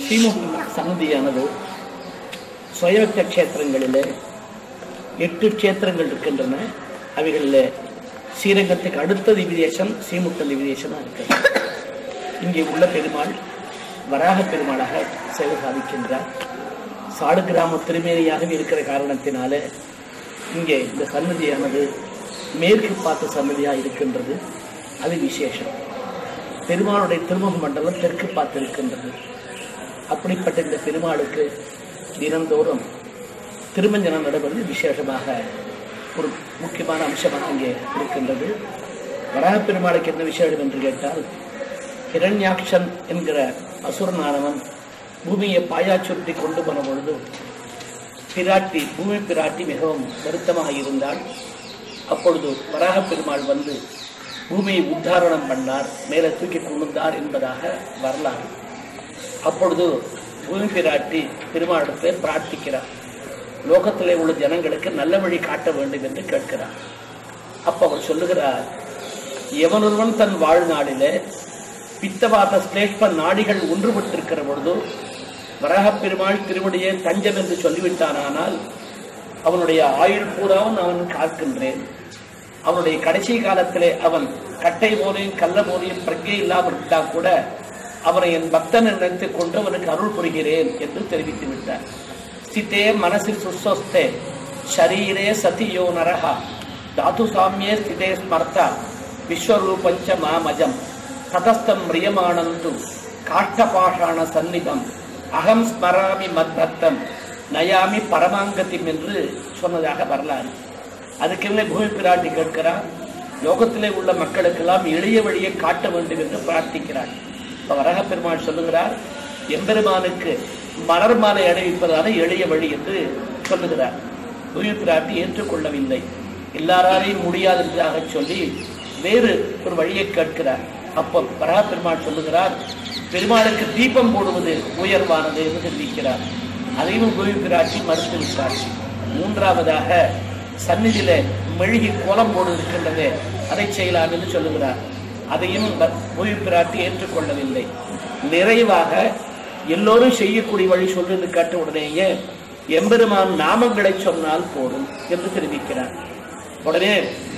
ஸ்ரீமுக சன்னதியானது சுயவக்த க்ஷேத்திரங்களிலே எட்டு க்ஷேத்திரங்கள் இருக்கின்றன அவைகளில் ஸ்ரீரங்கத்துக்கு அடுத்த திவிதேசம் ஸ்ரீமுக்க திவிதேசமாக இருக்கிறது இங்கே உள்ள பெருமாள் வராக பெருமாளாக சேவை சாதிக்கின்றார் சாடு கிராம திருமேனியாகவே இருக்கிற காரணத்தினாலே இங்கே இந்த சன்னதியானது மேற்கு பார்த்த சன்னதியாக இருக்கின்றது அது விசேஷம் பெருமாளுடைய திருமுக மண்டலம் தெற்கு பார்த்து இருக்கின்றது அப்படிப்பட்ட இந்த பெருமாளுக்கு தினந்தோறும் திருமஞ்சனம் நடைபெறுவது விசேஷமாக ஒரு முக்கியமான அம்சமாக இங்கே இருக்கின்றது வராக பெருமாளுக்கு என்ன விசேஷம் என்று கேட்டால் ஹிரண்யாக்ஷன் என்கிற அசுரனானவன் பூமியை பாயாச்சுருட்டி கொண்டு போன பொழுது பிராட்டி பூமி பிராட்டி மிகவும் வருத்தமாக இருந்தாள் அப்பொழுது வராக பெருமாள் வந்து பூமியை உத்தாரணம் பண்ணார் மேலே தூக்கி கொண்டார் என்பதாக வரலாறு அப்பொழுது பூமி பிராட்டி பெருமாளிடத்தை பிரார்த்திக்கிறார் லோகத்திலே உள்ள ஜனங்களுக்கு நல்ல வழி காட்ட வேண்டும் என்று கேட்கிறார் அப்ப அவர் சொல்லுகிறார் எவனொருவன் தன் வாழ்நாளிலே பித்தவாத ஸ்லேஷ்ப நாடிகள் ஒன்றுபட்டிருக்கிற பொழுது வராகப் பெருமாள் திருவடியே தஞ்சம் என்று சொல்லிவிட்டானானால் அவனுடைய ஆயுள் பூராவும் அவன் காக்கின்றேன் அவனுடைய கடைசி காலத்திலே அவன் கட்டை போலையும் கல்ல போலையும் பிரஜை இல்லாமல் இருந்தால் கூட அவனை என் பக்தன் நினைத்துக் கொண்டு அவனுக்கு அருள் புரிகிறேன் என்று தெரிவித்து விட்டார் ஸ்திதே மனசி சுஸ்வஸ்தே ஷரீரே சதியோ நரஹா தாது சாமியே ஸ்திதே ஸ்மர்த்தா விஸ்வரூபஞ்ச மாமஜம் ததஸ்தம் மிரியமானந்து காஷ்டபாஷாண சந்நிதம் அகம் ஸ்மராமி மத்பக்தம் நயாமி பரமாங்கத்திம் என்று சொன்னதாக வரலாறு அதுக்கெல்லாம் பூமி பிராட்டி கேட்கிறார் லோகத்திலே உள்ள மக்களுக்கெல்லாம் எளிய வழியை காட்ட வேண்டும் என்று பிரார்த்திக்கிறார் இப்ப வரக பெருமாள் சொல்லுகிறார் எம்பெருமானுக்கு மலர் மாலை அணிவிப்பதான எளிய வழி என்று சொல்லுகிறார் பூமி பிராட்டி ஏற்றுக்கொள்ளவில்லை எல்லாராலையும் முடியாது என்றாக சொல்லி வேறு ஒரு வழியை கேட்கிறார் அப்போ வரக பெருமாள் சொல்லுகிறார் பெருமாளுக்கு தீபம் போடுவது உயர்வானது என்று தெரிவிக்கிறார் அதையும் பூமி பிராட்டி மறுத்து விட்டார் மூன்றாவதாக சந்நிதியில மெழுகி கோலம் போடு இருக்கின்றது அதை செய்யலாம் என்று சொல்லுகிறார் அதையும் பூமி பிராட்டி ஏற்றுக்கொள்ளவில்லை நிறைவாக எல்லோரும் செய்யக்கூடிய வழி சொல்றது கேட்ட உடனேயே எம்பெருமான் நாமங்களை சொன்னால் போதும் என்று தெரிவிக்கிறார் உடனே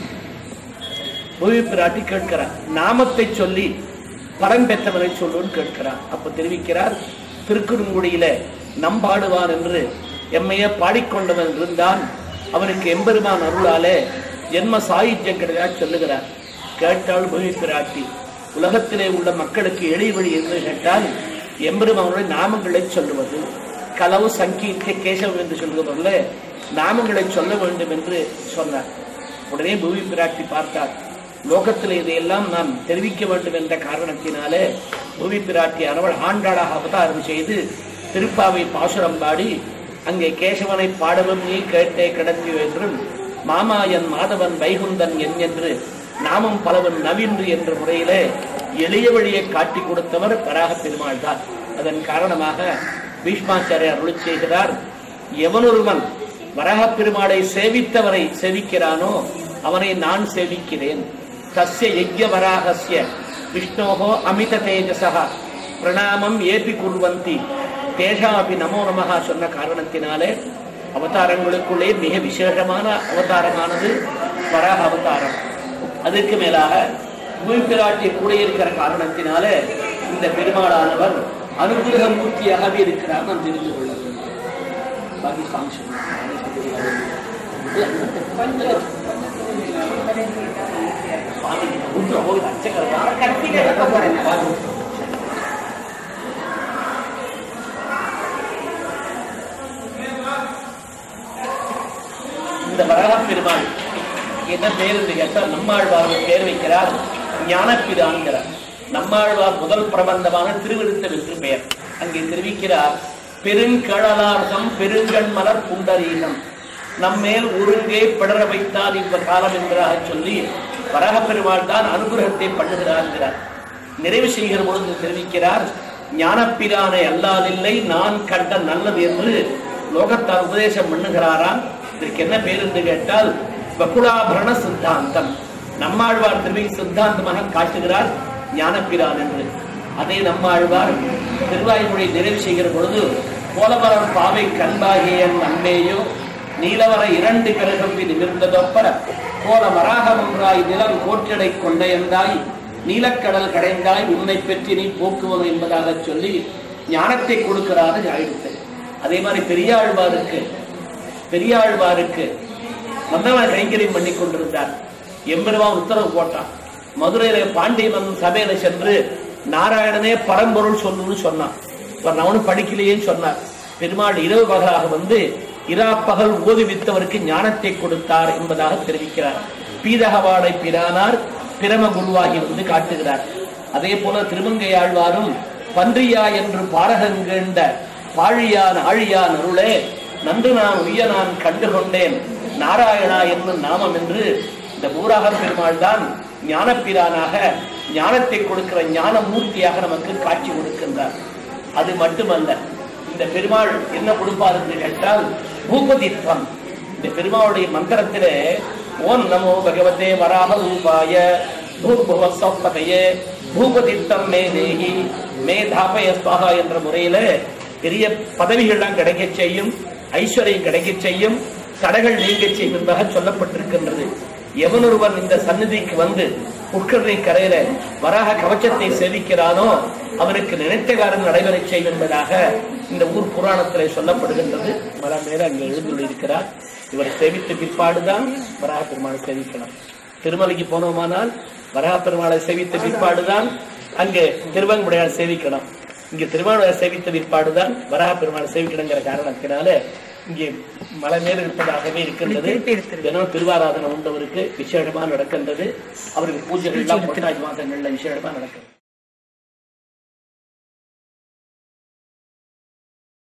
பூமி பிராட்டி கேட்கிறார் நாமத்தை சொல்லி பலன் பெற்றவரை சொல்லுன்னு கேட்கிறார் அப்ப தெரிவிக்கிறார் திருக்குறுங்குடியில நம்பாடுவான் என்று எம்மைய பாடிக்கொண்டவன் இருந்தான் அவனுக்கு எம்பெருமான் அருளாலே ஜென்ம சாயுஜ்யம் கிடையாது சொல்லுகிறார் கேட்டால் பூமி பிராட்டி உலகத்திலே உள்ள மக்களுக்கு எளிய வழி என்று கேட்டால் எம்பெருமானுடைய நாமங்களை சொல்லுவது கலவு சங்கீத கேசவம் என்று சொல்லுவதில்ல நாமங்களை சொல்ல வேண்டும் என்று சொன்னார் உடனே பூமி பிராட்டி பார்த்தார் லோகத்தில் இதையெல்லாம் நாம் தெரிவிக்க வேண்டும் என்ற காரணத்தினாலே பூமி பிராட்டி அறவள் ஆண்டாளாக அவதாரம் செய்து திருப்பாவை பாசுரம் பாடி அங்கே கேசவனை பாடவும் நீ கேட்டே கிடத்தியோ என்றும் மாமாயன் மாதவன் வைகுந்தன் என் என்று நாமும் பலவன் நவீன்று என்ற முறையிலே எளிய வழியை காட்டி கொடுத்தவர் பராக பெருமாள் தான் அதன் காரணமாக பீஷ்மாச்சாரியார் அருளி செய்கிறார் எவனொருவன் வரக பெருமாளை சேவித்தவரை சேவிக்கிறானோ அவனை நான் சேவிக்கிறேன் தஸ்ய யஜ்ய வராகஸ்ய விஷ்ணோகோ அமித தேஜசா பிரணாமம் ஏபி குர்வந்தி தேஷாபி நமோ நமகா சொன்ன காரணத்தினாலே அவதாரங்களுக்குள்ளே மிக விசேஷமான அவதாரமானது வராக அவதாரம் அதுக்கு மேலாக பூமிப்பிராட்டி கூட இருக்கிற காரணத்தினாலே இந்த பெருமாளானவர் அனுகிரக மூர்த்தியாகவே இருக்கிறார் நாம் தெரிந்து கொள்ள வேண்டும் பாக்கி சாமி சுவாமி ருத்ர போய் அர்ச்சகர் கட்டி இந்த வராக பெருமாள் என்ன பேர் என்று கேட்டால் நம்மாழ்வார் பேர் வைக்கிறார் ஞானப்பிதான்கிறார் நம்மாழ்வார் முதல் பிரபந்தமான திருவிருத்தம் என்று பெயர் அங்கே தெரிவிக்கிறார் பெருங்கழலார்தம் பெருங்கண் மலர் புண்டரீகம் நம்மேல் ஒருங்கே பிடர வைத்தால் இந்த காலம் என்பதாக சொல்லி வரக பெருமாள் தான் அனுகிரகத்தை பண்ணுகிறார் என்கிறார் நிறைவு செய்கிற பொழுது தெரிவிக்கிறார் ஞானப்பிரானை அல்லாதில்லை நான் கண்ட நல்லது என்று லோகத்தார் உபதேசம் பண்ணுகிறாராம் இதற்கு என்ன பேர் என்று கேட்டால் பகுலாபரண சித்தாந்தம் நம்மாழ்வார் திருவை சித்தாந்தமாக காட்டுகிறார் ஞானப்பிரான் என்று அதே நம்மாழ்வார் திருவாய்மொழி நிறைவு செய்கிற பொழுது கோலமரம் பாவை கண்பாகிய அம்மேயோ நீலவர இரண்டு கரகம்பி நிமிர்ந்ததொப்ப கோல வராகமன்றாய் நிலம் கோற்றடை கொண்டையந்தாய் நீலக்கடல் கடைந்தாய் உன்னை பெற்றி நீ போக்குவது என்பதாக சொல்லி ஞானத்தை கொடுக்கிறாரு ஆயிடுத்து அதே மாதிரி பெரியாழ்வாருக்கு பெரியாழ்வாருக்கு மன்னவன் கைங்கரியம் பண்ணி கொண்டிருந்தார் எம்பெருமான் உத்தரவு போட்டான் மதுரையில பாண்டியன் சபையில சென்று நாராயணனே பரம்பொருள் சொல்லுன்னு சொன்னான் இவர் அவனும் படிக்கலையேன்னு சொன்னார் பெருமாள் இரவு பகலாக வந்து இரா பகல் ஓதுவித்தவருக்கு ஞானத்தை கொடுத்தார் என்பதாக தெரிவிக்கிறார் பீதகவாடை பிரானார் பிரம குருவாகி வந்து காட்டுகிறார் அதே போல திருமங்கையாழ்வாரும் பன்றியா என்று பாரகங்கண்ட பாழியான் ஆழியான் அருளே நன்று நான் உய்ய நான் கண்டு கொண்டேன் நாராயணா என்னும் நாமம் என்று இந்த பூராக பெருமாள் தான் ஞானப்பிரானாக ஞானத்தை கொடுக்கிற ஞான மூர்த்தியாக நமக்கு காட்சி கொடுக்கின்றார் அது மட்டுமல்ல இந்த பெருமாள் என்ன கொடுப்பார் என்று கேட்டால் பூபதித்வம் இந்த பெருமாளுடைய மந்திரத்திலே ஓம் நமோ பகவதே வராக ரூபாய பூர்புவ சௌப்பதையே பூபதித்தம் மே தேகி மே தாபய ஸ்வாகா என்ற முறையில பெரிய பதவிகள்லாம் கிடைக்க செய்யும் ஐஸ்வர்யம் கிடைக்க செய்யும் தடைகள் நீங்க செய்யும் என்பதாக சொல்லப்பட்டிருக்கின்றது எவனொருவன் இந்த சந்நிதிக்கு வந்து புஷ்கரணி கரையில வராக கவச்சத்தை சேவிக்கிறானோ அவனுக்கு நினைத்த காரம் நடைபெற செய்யும் என்பதாக இந்த ஊர் புராணத்திலே சொல்லப்படுகின்றது மலை மேல அங்கே எழுந்துள்ளிருக்கிறார் இவரை சேவித்த பிற்பாடுதான் வராக பெருமாளை சேவிக்கணும் திருமலைக்கு போனோமானால் வராக பெருமாளை சேவித்த பிற்பாடுதான் அங்கே திருவங்குடையார் சேவிக்கணும் இங்கே திருவாரூரை சேவித்த பிற்பாடுதான் வராக பெருமாளை சேவிக்கணுங்கிற காரணத்தினால இங்கே மலை மேல் இருப்பதாகவே இருக்கின்றது தினம் திருவாராதனை உண்டவருக்கு விசேஷமா நடக்கின்றது அவருக்கு பூஜைகள் எல்லாம் பொட்டாஜ் மாதங்கள்ல விசேஷமா நடக்கிறது